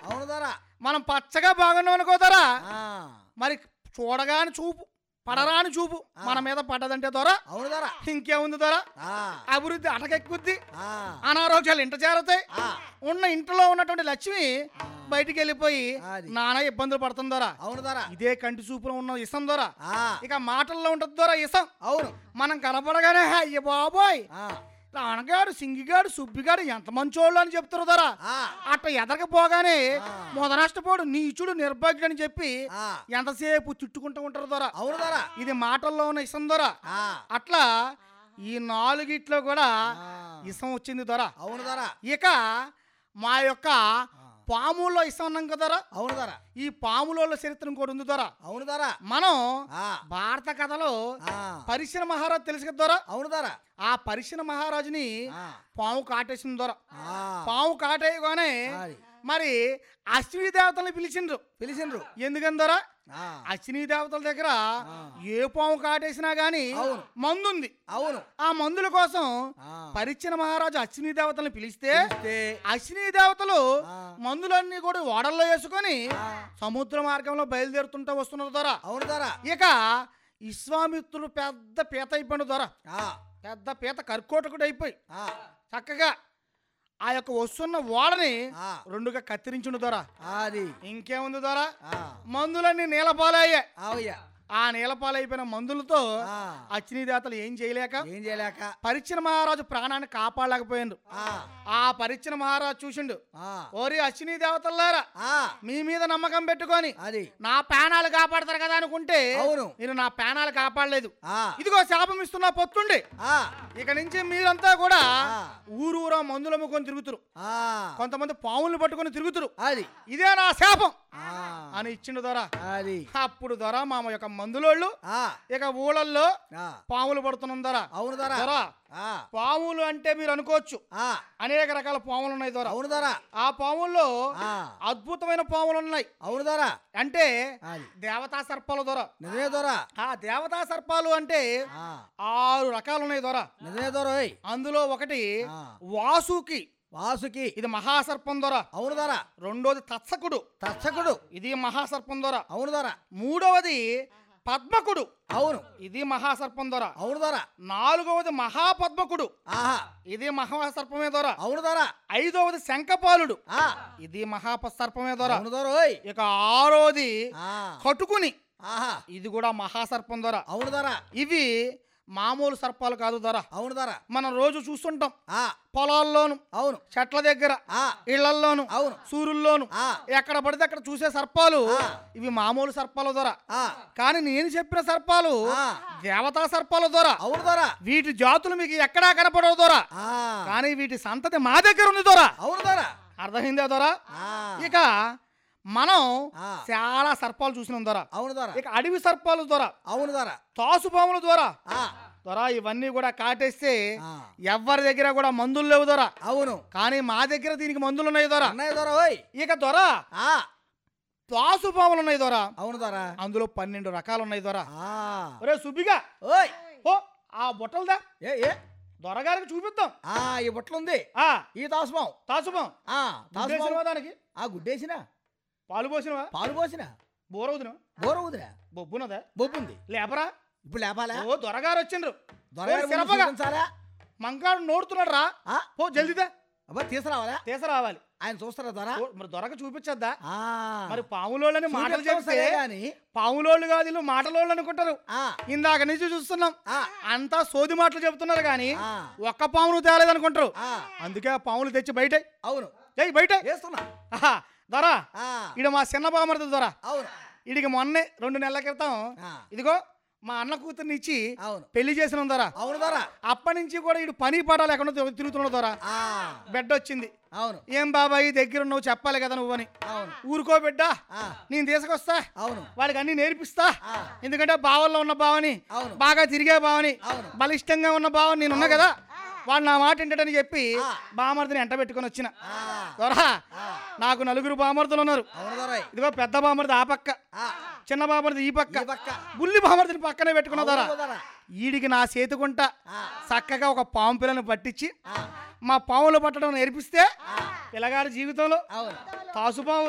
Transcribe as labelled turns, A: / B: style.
A: అవును దొరా
B: మనం పచ్చగా బాగున్నాం అనుకో దొరా
A: ఆ,
B: మరి చూడగాని చూపు పడరాని చూపు మన మీద పడ్డదంటే దొర
A: అవును దొరా
B: ఇంకేముంది దొర
A: ఆ,
B: అభివృద్ధి అటకెక్కుద్ది
A: ఆ,
B: అనారోగ్యాలు ఇంట చేరతాయి
A: ఆ,
B: ఉన్న ఇంట్లో ఉన్నటువంటి లక్ష్మి బయటికి వెళ్ళిపోయి
A: అది.
B: నానా ఇబ్బందులు పడుతుంది దొర
A: అవును దొరా
B: ఇదే కంటి చూపులో ఉన్న ఇసం దొర
A: ఆ,
B: ఇక మాటల్లో ఉంటుంది దొర ఇసం
A: అవును
B: మనం కనపడగానే అయ్య బాబోయ్
A: ఆ,
B: రాణగాడు సింగిగాడు సుబ్బిగాడు ఎంత మంచోళ్ళు అని చెప్తారు దొర
A: ఆ,
B: అట్ట ఎదరకపోగానే
A: ఆ.
B: మొదనష్టపోడు నీచుడు నిర్భాగ్యుడు అని చెప్పి
A: ఆ,
B: ఎంతసేపు తిట్టుకుంటూ ఉంటారు దొర
A: అవును దొరా
B: ఇది మాటల్లో ఉన్న ఇసం దొర
A: ఆ,
B: అట్లా ఈ నాలుగిట్లో కూడా
A: ఆ,
B: ఇసం వచ్చింది దొర
A: అవును దొరా
B: ఇక మా యొక్క పాముల్లో ఇసం ఉన్నాం కదరా
A: అవును దొరా
B: ఈ పాములలో చరిత్ర ఇంకోటి ఉంది దొర
A: అవును దొరా
B: మనం
A: ఆ,
B: భారత కథలో
A: ఆ,
B: పరిశ్రమ మహారాజు తెలుసు కదా దొర
A: అవును దొరా
B: ఆ పరిశ్రమ మహారాజుని
A: ఆ,
B: పాము కాటేసింది దొర
A: ఆ,
B: పాము కాటేయగానే
A: అది.
B: మరి అశ్విని దేవతల్ని పిలిచిండ్రు
A: పిలిచిండ్రు
B: ఎందుకని దొర
A: ఆ,
B: అశ్విని దేవతల దగ్గర
A: ఆ.
B: ఏ పాము కాటేసినా గాని
A: అవును.
B: మందుంది
A: అవును
B: ఆ మందుల కోసం
A: ఆ,
B: పరిచిన మహారాజు అశ్విని దేవతల్ని పిలిస్తే
A: పిలిస్తే,
B: అశ్విని దేవతలు
A: ఆ.
B: మందులన్నీ కూడా ఓడల్లో వేసుకొని
A: ఆ,
B: సముద్ర మార్గంలో బయలుదేరుతుంటూ వస్తున్నారు ద్వారా
A: అవును దొరా
B: ఇక విశ్వామిత్రుడు పెద్ద పీత అయిపోయిన ద్వారా
A: ఆ,
B: పెద్ద పీత కర్కోటకుడు అయిపోయి
A: ఆ,
B: చక్కగా ఆ యొక్క వస్తున్న ఓడని
A: ఆ,
B: రెండుగా కత్తిరించుండు ద్వారా
A: అది
B: ఇంకేముంది ద్వారా
A: ఆ,
B: మందులన్నీ నీలపాలయ్యాయి
A: అవుయ్యా
B: ఆ నీలపాలైపోయిన మందులతో
A: ఆ,
B: అశ్విని దేవతలు ఏం చేయలేక
A: ఏం చేయలేక
B: పరిచిన మహారాజు ప్రాణాన్ని కాపాడలేకపోయిండు
A: ఆ,
B: ఆ పరిచిన మహారాజు చూసిండు
A: ఆ,
B: ఓరి అశ్విని దేవతల్లారా
A: ఆ,
B: మీ మీద నమ్మకం పెట్టుకొని
A: అది
B: నా ప్రాణాలు కాపాడతారు కదా అనుకుంటే
A: అవును.
B: మీరు నా ప్రాణాలు కాపాడలేదు
A: ఆ,
B: ఇదిగో శాపం ఇస్తున్నా పొత్తుండి
A: ఆ,
B: ఇక నుంచి మీరంతా కూడా
A: ఆ.
B: ఊరూరా మందులు అమ్ముకొని తిరుగుతురు
A: ఆ,
B: కొంతమంది పాములు పట్టుకొని తిరుగుతురు
A: అది
B: ఇదే నా శాపం
A: ఆ,
B: అని ఇచ్చిండు దొర
A: అది
B: అప్పుడు దొర మామ యొక్క మందులోళ్ళు
A: ఆ,
B: ఇక ఊళ్ళల్లో
A: ఆ,
B: పాములు పడుతున్నాం దొర
A: అవును దొరా
B: దొర
A: ఆ,
B: పాములు అంటే మీరు అనుకోవచ్చు
A: ఆ,
B: అనేక రకాల పాములు ఉన్నాయి దొర
A: అవును దొరా
B: ఆ పాముల్లో
A: ఆ,
B: అద్భుతమైన పాములు ఉన్నాయి
A: అవును దొరా
B: అంటే
A: అది
B: దేవతా సర్పాలు దొర
A: నిజమే దొరా
B: ఆ దేవతా సర్పాలు అంటే
A: ఆ,
B: ఆరు రకాలు ఉన్నాయి దొర
A: నిజమే దొరోయ్
B: అందులో ఒకటి
A: ఆ.
B: వాసుకి
A: వాసుకి
B: ఇది మహాసర్పం దొర
A: అవును దొరా
B: రెండోది తత్సకుడు
A: తచ్చకుడు
B: ఇది మహాసర్పం దొర
A: అవును దొరా
B: మూడవది పద్మకుడు
A: అవును
B: ఇది మహాసర్పం దొర
A: అవును దొరా
B: నాలుగవది మహాపద్మకుడు
A: ఆహా
B: ఇది మహాసర్పమే దొర
A: అవును దొరా
B: ఐదవది శంఖపాలుడు
A: ఆ,
B: ఇది మహాసర్పమే దొర
A: అవును దొరోయ్
B: ఇక ఆరోది
A: ఆ,
B: కటుకుని
A: ఆహా
B: ఇది కూడా మహాసర్పం దొర
A: అవును దొరా
B: ఇవి మామూలు సర్పాలు కాదు దొర
A: అవును దొరా
B: మనం రోజు చూస్తుంటాం
A: ఆ,
B: పొలాల్లోను
A: అవును
B: చెట్ల దగ్గర
A: ఆ,
B: ఇళ్లల్లోను
A: అవును
B: సూరుల్లోను
A: ఆ,
B: ఎక్కడ పడితే అక్కడ చూసే సర్పాలు
A: ఆ.
B: ఇవి మామూలు సర్పాల ద్వారా
A: ఆ,
B: కానీ నేను చెప్పిన సర్పాలు
A: ఆ.
B: దేవతా సర్పాల ద్వారా
A: అవును దొరా
B: వీటి జాతులు మీకు ఎక్కడా కనపడవు దొరా
A: ఆ,
B: కానీ వీటి సంతతి మా దగ్గర ఉంది దొరా
A: అవును దొరా
B: అర్థమైందా దొరా
A: ఆ,
B: ఇక మనం
A: ఆ.
B: చాలా సర్పాలు చూసినాం దొరా
A: అవును దొరా
B: ఇక అడవి సర్పాలు ద్వారా
A: అవును దొరా
B: తాసుపాముల ద్వారా
A: ఆ,
B: దొరా ఇవన్నీ కూడా కాటేస్తే
A: ఆ.
B: ఎవరి దగ్గర కూడా మందులు లేవు దొరా
A: అవును
B: కానీ మా దగ్గర దీనికి మందులు ఉన్నాయి దొరా
A: అన్నయ్య దొర ఓయ్
B: ఇక దొరా
A: ఆ,
B: తాసుపాములు ఉన్నాయి దొరా
A: అవును దొర
B: అందులో పన్నెండు రకాలు ఉన్నాయి దొరా
A: ఆ,
B: ఒరే సుబ్బిగా
A: ఓయ్
B: ఓ ఆ బుట్టలదా
A: ఏ ఏ
B: దొరగారికి చూపిద్దాం
A: ఆ ఈ బుట్టలు ఉంది
B: ఆ
A: ఈ తాసుమాం
B: తాసుపం
A: ఆ తాసుమాం
B: గుడ్డేసినవా దానికి
A: ఆ గుడ్డేసిన
B: పాలు పోసినవా
A: పాలు పోసిన
B: బోరవుదిన
A: బోర ఊదిరా
B: బొబ్బునదా
A: బొబ్బుంది
B: లేపరా
A: ఇప్పుడు లేపాలా
B: ఓ దొరగారు వచ్చిండ్రు
A: దొరగారి
B: ఓ,
A: ముందు
B: శరభగా.
A: చూపించాలా?
B: మంకాడు నోడుతున్నాడు రా
A: ఆ,
B: ఓ జల్దిదా
A: అబ్బా తీసుకురావాలా
B: తీసుకురావాలి
A: ఆయన చూస్తారా దొర
B: ఓ, మరి దొరక చూపించద్దా
A: ఆ,
B: మరి పాములోళ్ళని మాటలు
A: చూపిస్తాం
B: చెప్తే
A: సరే గాని
B: పాములోళ్ళు కాదు వీళ్ళు మాటలోళ్ళు అనుకుంటారు
A: ఆ,
B: ఇందాక నుంచి చూస్తున్నాం
A: ఆ,
B: అంతా సోది మాటలు చెప్తున్నారు కానీ
A: ఆ,
B: ఒక్క పామును తేలేదనుకుంటారు
A: ఆ,
B: అందుకే ఆ పాములు తెచ్చి బయట
A: అవును
B: ఏయ్ బయట
A: వేస్తున్నా
B: ఆహా, దొరా
A: ఆ,
B: ఇడ మా చిన్న బామర్ది దొరా
A: అవును
B: ఇడికి మొన్నే రెండు నెలల క్రితం
A: ఆ,
B: ఇదిగో మా అన్న కూతుర్ని ఇచ్చి
A: అవును
B: పెళ్లి చేసిన దొరా
A: అవును దొర
B: అప్పటి నుంచి కూడా ఇడు పని పాట లేకుండా తిరుగు- తిరుగుతున్నాడు దొరా
A: ఆ,
B: బెడ్ వచ్చింది
A: అవును
B: ఏం బాబాయ్ దగ్గర నువ్వు చెప్పాలి కదా నువ్వని
A: అవును
B: ఊరుకో బిడ్డ
A: ఆ,
B: నేను తీసుకొస్తా
A: అవును
B: వాడికి అన్ని నేర్పిస్తా
A: ఆ,
B: ఎందుకంటే బావల్లో ఉన్న బావని
A: అవును
B: బాగా తిరిగే బావని
A: అవును
B: బలిష్టంగా ఉన్న బావని నేను ఉన్నా కదా వాడు నా మాట వింటాడని చెప్పి
A: ఆ.
B: బామర్దిని ఎంట పెట్టుకొని వచ్చిన
A: ఆ,
B: దొరా
A: ఆ,
B: నాకు నలుగురు బామర్దులు ఉన్నారు
A: అవును దొరయ్
B: ఇదిగో పెద్ద బామర్ది ఆ పక్క
A: ఆ,
B: చిన్న బామర్ది ఈ పక్క
A: ఈ పక్క
B: బుల్లి బామర్దిని పక్కనే పెట్టుకున్న దొరా
A: అవును దొర
B: ఈడికి నా చేతుకుంట
A: ఆ,
B: చక్కగా ఒక పాము పిల్లని పట్టించి
A: ఆ,
B: మా పాములు పట్టడం నేర్పిస్తే పిల్లగాడి జీవితంలో
A: అవును
B: తాసుపాము